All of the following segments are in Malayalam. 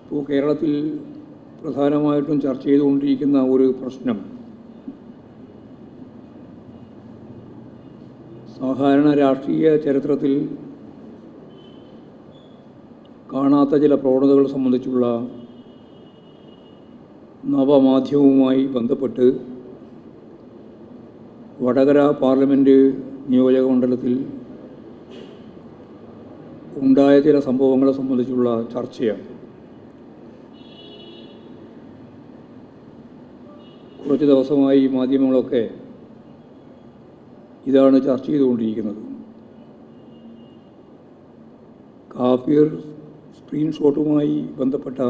ഇപ്പോൾ കേരളത്തിൽ പ്രധാനമായിട്ടും ചർച്ച ചെയ്തുകൊണ്ടിരിക്കുന്ന ഒരു പ്രശ്നം സാധാരണ രാഷ്ട്രീയ ചരിത്രത്തിൽ കാണാത്ത ചില പ്രവണതകൾ സംബന്ധിച്ചുള്ള നവമാധ്യമവുമായി ബന്ധപ്പെട്ട് വടകര പാർലമെൻറ്റ് നിയോജക മണ്ഡലത്തിൽ ഉണ്ടായ ചില സംഭവങ്ങളെ സംബന്ധിച്ചുള്ള ചർച്ചയാണ് കുറച്ച് ദിവസമായി മാധ്യമങ്ങളൊക്കെ ഇതാണ് ചർച്ച ചെയ്തുകൊണ്ടിരിക്കുന്നത് കാഫിർ സ്ക്രീൻഷോട്ടുമായി ബന്ധപ്പെട്ട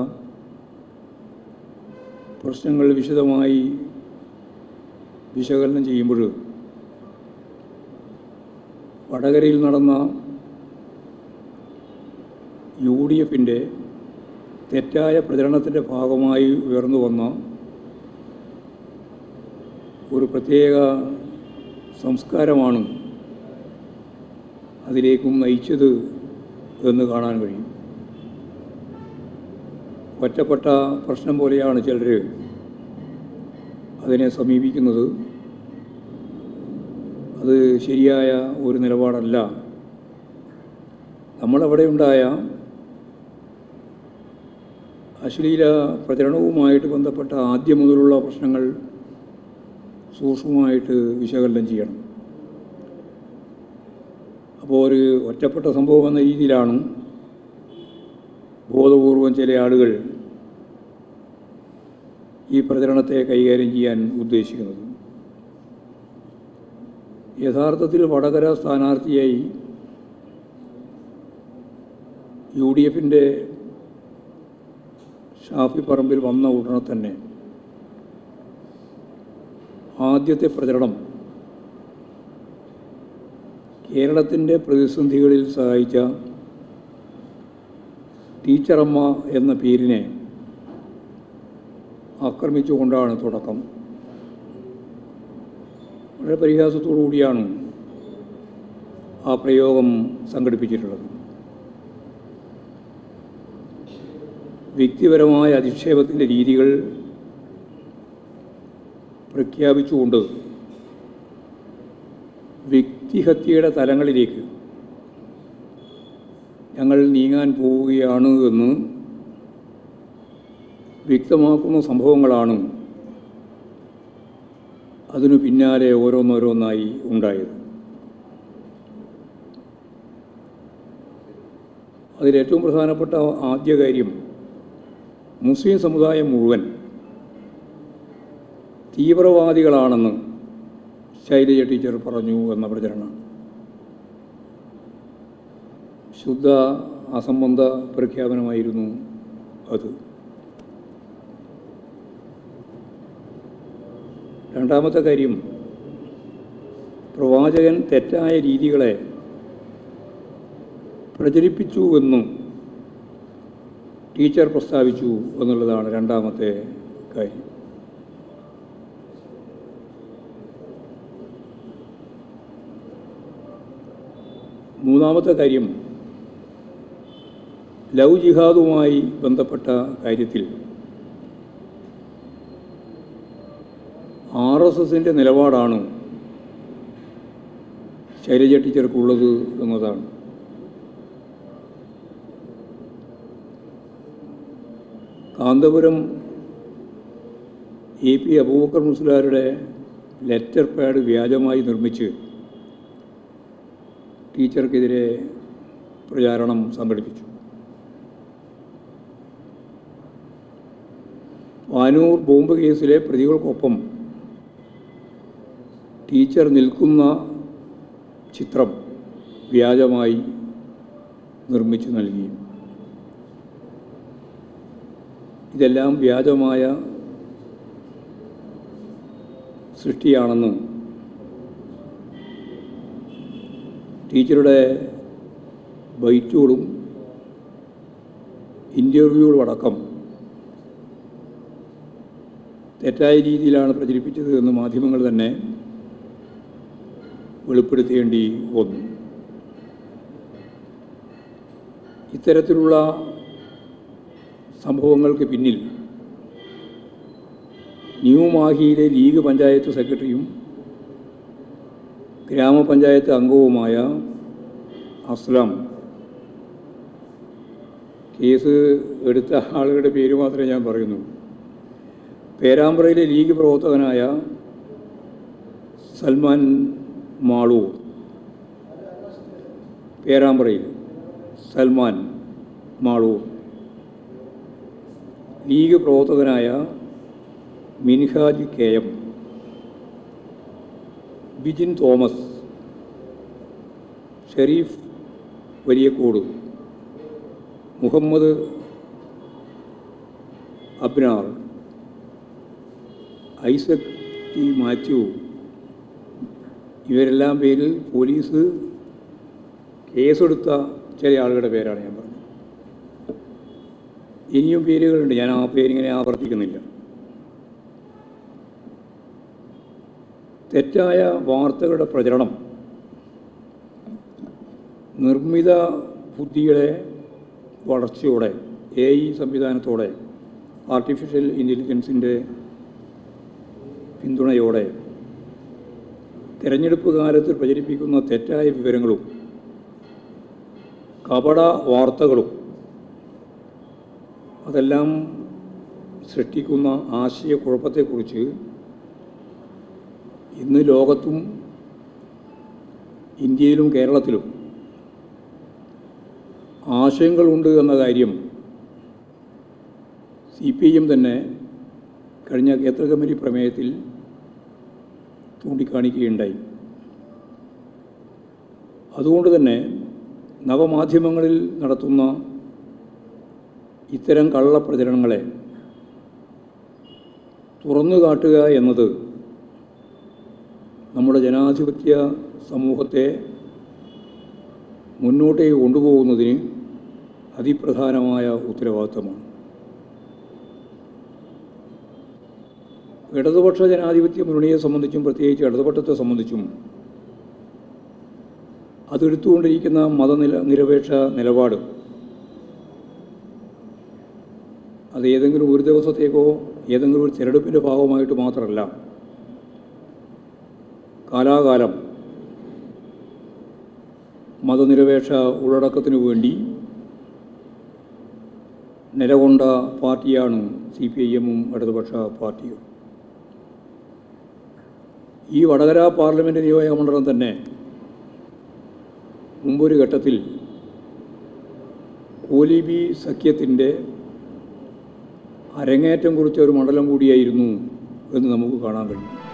പ്രശ്നങ്ങൾ വിശദമായി വിശകലനം ചെയ്യുമ്പോൾ വടകരയിൽ നടന്ന യു ഡി എഫിൻ്റെ തെറ്റായ പ്രചരണത്തിൻ്റെ ഭാഗമായി ഉയർന്നു വന്ന ഒരു പ്രത്യേക സംസ്കാരമാണ് അതിലേക്കും നയിച്ചത് എന്ന് കാണാൻ കഴിയും ഒറ്റപ്പെട്ട പ്രശ്നം പോലെയാണ് ചിലർ അതിനെ സമീപിക്കുന്നത് അത് ശരിയായ ഒരു നിലപാടല്ല നമ്മളവിടെ ഉണ്ടായ അശ്ലീല പ്രചരണവുമായിട്ട് ബന്ധപ്പെട്ട ആദ്യം മുതലുള്ള പ്രശ്നങ്ങൾ സൂക്ഷ്മമായിട്ട് വിശകലനം ചെയ്യണം അപ്പോൾ ഒരു ഒറ്റപ്പെട്ട സംഭവം എന്ന രീതിയിലാണ് ബോധപൂർവം ചില ആളുകൾ ഈ പ്രചരണത്തെ കൈകാര്യം ചെയ്യാൻ ഉദ്ദേശിക്കുന്നത് യഥാർത്ഥത്തിൽ വടകര സ്ഥാനാർത്ഥിയായി യു ഡി എഫിൻ്റെ ഷാഫി പറമ്പിൽ വന്ന ഉടനെ തന്നെ ആദ്യത്തെ പ്രചരണം കേരളത്തിൻ്റെ പ്രതിസന്ധികളിൽ സഹായിച്ച ടീച്ചറമ്മ എന്ന പേരിനെ ആക്രമിച്ചുകൊണ്ടാണ് തുടക്കം വളരെ പരിഹാസത്തോടു കൂടിയാണ് ആ പ്രയോഗം സംഘടിപ്പിച്ചിട്ടുള്ളത് വ്യക്തിപരമായ അധിക്ഷേപത്തിൻ്റെ രീതികൾ പ്രഖ്യാപിച്ചുകൊണ്ട് വ്യക്തിഹത്യയുടെ തലങ്ങളിലേക്ക് ഞങ്ങൾ നീങ്ങാൻ പോവുകയാണ് എന്ന് വ്യക്തമാക്കുന്ന സംഭവങ്ങളാണ് അതിനു പിന്നാലെ ഓരോന്നോരോന്നായി ഉണ്ടായത് അതിലേറ്റവും പ്രധാനപ്പെട്ട ആദ്യ കാര്യം മുസ്ലിം സമുദായം മുഴുവൻ തീവ്രവാദികളാണെന്ന് ശൈലജ ടീച്ചർ പറഞ്ഞു എന്ന പ്രചരണം ശുദ്ധ അസംബന്ധ പ്രഖ്യാപനമായിരുന്നു അത് രണ്ടാമത്തെ കാര്യം പ്രവാചകൻ തെറ്റായ രീതികളെ പ്രചരിപ്പിച്ചു എന്നും ടീച്ചർ പ്രസ്താവിച്ചു എന്നുള്ളതാണ് രണ്ടാമത്തെ കാര്യം മൂന്നാമത്തെ കാര്യം ലവ് ജിഹാദുമായി ബന്ധപ്പെട്ട കാര്യത്തിൽ ആർ എസ് എസിൻ്റെ നിലപാടാണ് ശൈലജ ടീച്ചർക്കുള്ളത് എന്നതാണ് കാന്തപുരം എ പി അബൂബക്കർ മുസ്ലാരുടെ ലെറ്റർ പാഡ് വ്യാജമായി നിർമ്മിച്ച് ടീച്ചർക്കെതിരെ പ്രചാരണം സംഘടിപ്പിച്ചു വാനൂർ ബോംബ് കേസിലെ പ്രതികൾക്കൊപ്പം ടീച്ചർ നിൽക്കുന്ന ചിത്രം വ്യാജമായി നിർമ്മിച്ചു നൽകി ഇതെല്ലാം വ്യാജമായ സൃഷ്ടിയാണെന്ന് ടീച്ചറുടെ ബൈറ്റുകളും ഇൻ്റർവ്യൂകളും അടക്കം തെറ്റായ രീതിയിലാണ് പ്രചരിപ്പിച്ചത് എന്ന് മാധ്യമങ്ങൾ തന്നെ വെളിപ്പെടുത്തേണ്ടി വന്നു ഇത്തരത്തിലുള്ള സംഭവങ്ങൾക്ക് പിന്നിൽ ന്യൂ മാഹിയിലെ ലീഗ് പഞ്ചായത്ത് സെക്രട്ടറിയും ഗ്രാമപഞ്ചായത്ത് അംഗവുമായ അസ്ലാം കേസ് എടുത്ത ആളുകളുടെ പേര് മാത്രമേ ഞാൻ പറയുന്നു പേരാമ്പ്രയിലെ ലീഗ് പ്രവർത്തകനായ സൽമാൻ മാളൂർ പേരാമ്പ്രയിൽ സൽമാൻ മാളൂർ ലീഗ് പ്രവർത്തകനായ Minhaj K M Bijin Thomas Sharif Valiyakode Muhammad Abnar Isaac T Mathew ഇവരെല്ലാം പേരിൽ പോലീസ് കേസെടുത്ത ചില ആളുകളുടെ പേരാണ് ഞാൻ പറഞ്ഞത് ഇനിയും പേരുകളുണ്ട് ഞാൻ ആ പേരിങ്ങനെ ആവർത്തിക്കുന്നില്ല തെറ്റായ വാർത്തകളുടെ പ്രചരണം നിർമ്മിത ബുദ്ധിയുടെ വളർച്ചയോടെ എ ഐ സംവിധാനത്തോടെ ആർട്ടിഫിഷ്യൽ ഇൻ്റലിജൻസിൻ്റെ പിന്തുണയോടെ തിരഞ്ഞെടുപ്പ് കാലത്ത് പ്രചരിപ്പിക്കുന്ന തെറ്റായ വിവരങ്ങളും കപട വാർത്തകളും അതെല്ലാം സൃഷ്ടിക്കുന്ന ആശയക്കുഴപ്പത്തെക്കുറിച്ച് ഇന്ന് ലോകത്തും ഇന്ത്യയിലും കേരളത്തിലും ആശയങ്ങളുണ്ട് എന്ന കാര്യം സി പി ഐ എം തന്നെ കഴിഞ്ഞ കേന്ദ്ര കമ്മിറ്റി പ്രമേയത്തിൽ ചൂണ്ടിക്കാണിക്കുകയുണ്ടായി അതുകൊണ്ട് തന്നെ നവമാധ്യമങ്ങളിൽ നടത്തുന്ന ഇത്തരം കള്ളപ്രചരണങ്ങളെ തുറന്നു കാട്ടുക എന്നത് നമ്മുടെ ജനാധിപത്യ സമൂഹത്തെ മുന്നോട്ടേക്ക് കൊണ്ടുപോകുന്നതിന് അതിപ്രധാനമായ ഉത്തരവാദിത്തമാണ് ഇടതുപക്ഷ ജനാധിപത്യ മുന്നണിയെ സംബന്ധിച്ചും പ്രത്യേകിച്ച് ഇടതുപക്ഷത്തെ സംബന്ധിച്ചും അതെടുത്തുകൊണ്ടിരിക്കുന്ന മതനില നിരപേക്ഷ നിലപാട് അത് ഏതെങ്കിലും ഒരു ദിവസത്തേക്കോ ഏതെങ്കിലും ഒരു തിരഞ്ഞെടുപ്പിൻ്റെ ഭാഗമായിട്ട് മാത്രമല്ല കാലാകാലം മതനിരപേക്ഷ ഉള്ളടക്കത്തിനു വേണ്ടി നിലകൊണ്ട പാർട്ടിയാണ് സി പി ഐ എമ്മും ഇടതുപക്ഷ പാർട്ടിയും ഈ വടകര പാർലമെൻറ്റ് നിയോജക മണ്ഡലം തന്നെ മുമ്പൊരു ഘട്ടത്തിൽ കോലിബി സഖ്യത്തിൻ്റെ അരങ്ങേറ്റം കുറിച്ച ഒരു മണ്ഡലം കൂടിയായിരുന്നു എന്ന് നമുക്ക് കാണാൻ കഴിയും